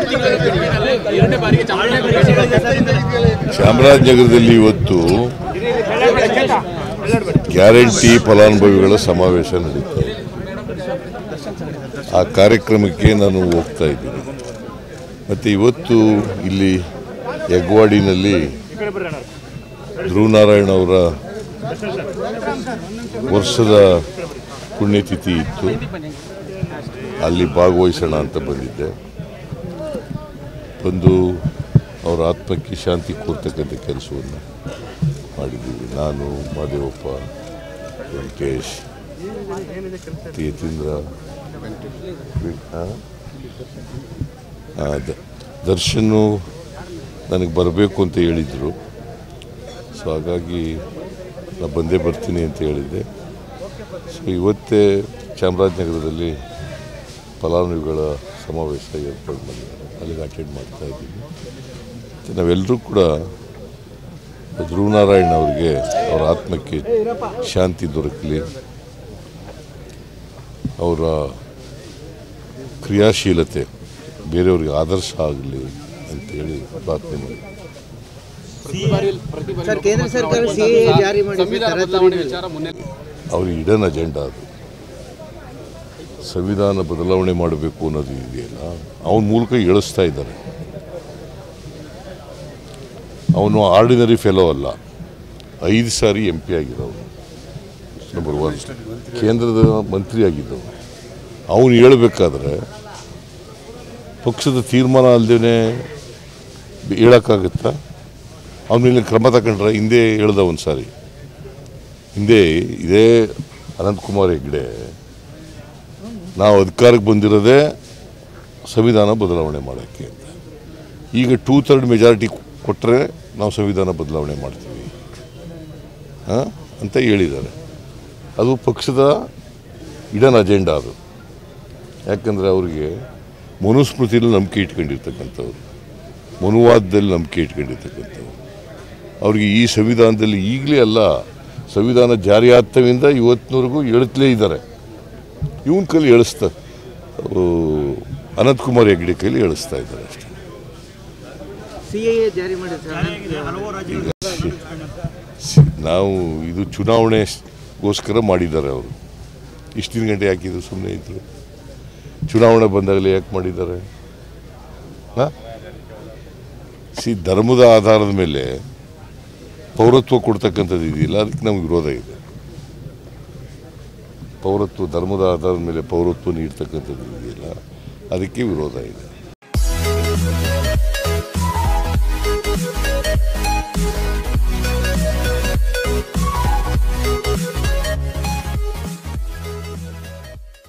ಎರಡನೇ ಬಾರಿಗೆ ಚಾಮರಾಜನಗರದಲ್ಲಿ ಇವತ್ತು ಗ್ಯಾರಂಟಿ ಫಲಾನುಭವಿಗಳ ಸಮಾವೇಶ ನಡೀತಾ ಇದೆ ಆ ಕಾರ್ಯಕ್ರಮಕ್ಕೆ ನಾನು ಹೋಗ್ತಾ ಇದ್ದೀನಿ ಮತ್ತು ಇವತ್ತು ಇಲ್ಲಿ ಯಗ್ವಾಡಿನಲ್ಲಿ ಧ್ರುವನಾರಾಯಣ ಅವರ ವರ್ಷದ ಪುಣ್ಯತಿಥಿ ಇತ್ತು ಅಲ್ಲಿ ಭಾಗವಹಿಸೋಣ ಅಂತ ಬಂದಿದ್ದೆ ಬಂದು ಅವರ ಆತ್ಮಕ್ಕೆ ಶಾಂತಿ ಕೋರ್ತಕ್ಕಂಥ ಕೆಲಸವನ್ನು ಮಾಡಿದ್ದೀವಿ ನಾನು ಮಾದೇವಪ್ಪ ವೆಂಕಟೇಶ್ ಮತ್ತು ಯತೀಂದ್ರ ಆ? ಆ, ದ- ದರ್ಶನ್ನು ನನಗೆ ಬರಬೇಕು ಅಂತ ಹೇಳಿದರು ಸೊ ಹಾಗಾಗಿ ನಾನು ಬಂದೇ ಬರ್ತೀನಿ ಅಂತ ಹೇಳಿದ್ದೆ ಸೊ ಇವತ್ತೇ ಚಾಮರಾಜನಗರದಲ್ಲಿ ಫಲಾನುಭವಿಗಳ ಸಮಾವೇಶ ಏರ್ಪಾಡು ಮಾಡಿದ್ದಾರೆ ಅಲ್ಲಿಗೆ ಅಟೆಂಡ್ ಮಾಡ್ತಾ ಇದ್ದೀನಿ ಮತ್ತು ನಾವೆಲ್ಲರೂ ಕೂಡ ಧ್ರುವನಾರಾಯಣ ಅವರಿಗೆ ಅವರ ಆತ್ಮಕ್ಕೆ ಶಾಂತಿ ದೊರಕಲಿ ಅವರ ಕ್ರಿಯಾಶೀಲತೆ ಬೇರೆಯವ್ರಿಗೆ ಆದರ್ಶ ಆಗಲಿ ಅಂತೇಳಿ ಪ್ರಾರ್ಥನೆ ಮಾಡಿ ಸರ್ ಕೇಂದ್ರ ಸರ್ಕಾರ ಸಿಎ ಜಾರಿ ಮಾಡಿ ಸಂವಿಧಾನ ಬದಲಾವಣೆ ವಿಚಾರ ಮುನ್ನೆ ಅವ್ರಿಗೆ ಇಡನ್ ಅಜೆಂಡಾ ಅದು ಸಂವಿಧಾನ ಬದಲಾವಣೆ ಮಾಡಬೇಕು ಅನ್ನೋದು ಇದೆಯಲ್ಲ ಅವನ ಮೂಲಕ ಎಳಿಸ್ತಾ ಇದ್ದಾರೆ ಅವನು ಆರ್ಡಿನರಿ ಫೆಲೋ ಅಲ್ಲ ಐದು ಸಾರಿ ಎಂ ಪಿ ಆಗಿರೋನು ನಂಬರ್ ಒನ್ ಕೇಂದ್ರದ ಮಂತ್ರಿ ಆಗಿದ್ದವನು ಅವನು ಹೇಳಬೇಕಾದ್ರೆ ಪಕ್ಷದ ತೀರ್ಮಾನ ಅಲ್ಲದೇ ಹೇಳೋಕ್ಕಾಗತ್ತಾ ಅವನ ಮೇಲೆ ಕ್ರಮ ತಗೊಂಡ್ರೆ ಹಿಂದೆ ಹೇಳ್ದ ಒಂದು ಸಾರಿ ಹಿಂದೆ ಇದೇ ಅನಂತಕುಮಾರ್ ಹೆಗ್ಡೆ ನಾವು ಅಧಿಕಾರಕ್ಕೆ ಬಂದಿರೋದೇ ಸಂವಿಧಾನ ಬದಲಾವಣೆ ಮಾಡೋಕ್ಕೆ ಅಂತ ಈಗ ಟೂ ಥರ್ಡ್ ಮೆಜಾರಿಟಿ ಕೊಟ್ಟರೆ ನಾವು ಸಂವಿಧಾನ ಬದಲಾವಣೆ ಮಾಡ್ತೀವಿ ಹಾಂ ಅಂತ ಹೇಳಿದ್ದಾರೆ ಅದು ಪಕ್ಷದ ಇಡನ್ ಅಜೆಂಡಾ ಅದು ಯಾಕಂದರೆ ಅವ್ರಿಗೆ ಮನುಸ್ಮೃತಿಯಲ್ಲಿ ನಂಬಿಕೆ ಇಟ್ಕೊಂಡಿರ್ತಕ್ಕಂಥವ್ರು ಮನುವಾದದಲ್ಲಿ ನಂಬಿಕೆ ಇಟ್ಕೊಂಡಿರ್ತಕ್ಕಂಥವ್ರು ಅವ್ರಿಗೆ ಈ ಸಂವಿಧಾನದಲ್ಲಿ ಈಗಲೇ ಅಲ್ಲ ಸಂವಿಧಾನ ಜಾರಿ ಆದವಿಂದ ಇವತ್ತಿನವರೆಗೂ ಹೇಳ್ತಲೇ ಇದ್ದಾರೆ ಇವನ ಕೈಲಿ ಹೇಳಿಸ್ತಾ ಅನಂತಕುಮಾರ್ ಹೆಗ್ಡೆ ಕೈಲಿ ಹೇಳಿಸ್ತಾ ಇದ್ದಾರೆ ಅಷ್ಟೇ ಸಿಎ ಜಾರಿ ಮಾಡಿ ಸರ್ ಸಿ- ನಾವು ಇದು ಚುನಾವಣೆಗೋಸ್ಕರ ಮಾಡಿದ್ದಾರೆ ಅವರು ಇಷ್ಟಿನ ಗಂಟೆ ಹಾಕಿದ್ರು ಸುಮ್ಮನೆ ಇದ್ರು ಚುನಾವಣೆ ಬಂದಾಗಲೇ ಯಾಕೆ ಮಾಡಿದ್ದಾರೆ ಹಾಂ ಸಿ ಧರ್ಮದ ಆಧಾರದ ಮೇಲೆ ಪೌರತ್ವ ಕೊಡ್ತಕ್ಕಂಥದ್ದು ಇದೆಯಲ್ಲ ಅದಕ್ಕೆ ನಮ್ಗೆ ವಿರೋಧ ಇದೆ ಪೌರತ್ವ ಧರ್ಮದ ಆಧಾರದ ಮೇಲೆ ಪೌರತ್ವ ನೀಡ್ತಕ್ಕಂಥದ್ದು ಇದೆಯಲ್ಲ ಅದಕ್ಕೆ ವಿರೋಧ ಇದೆ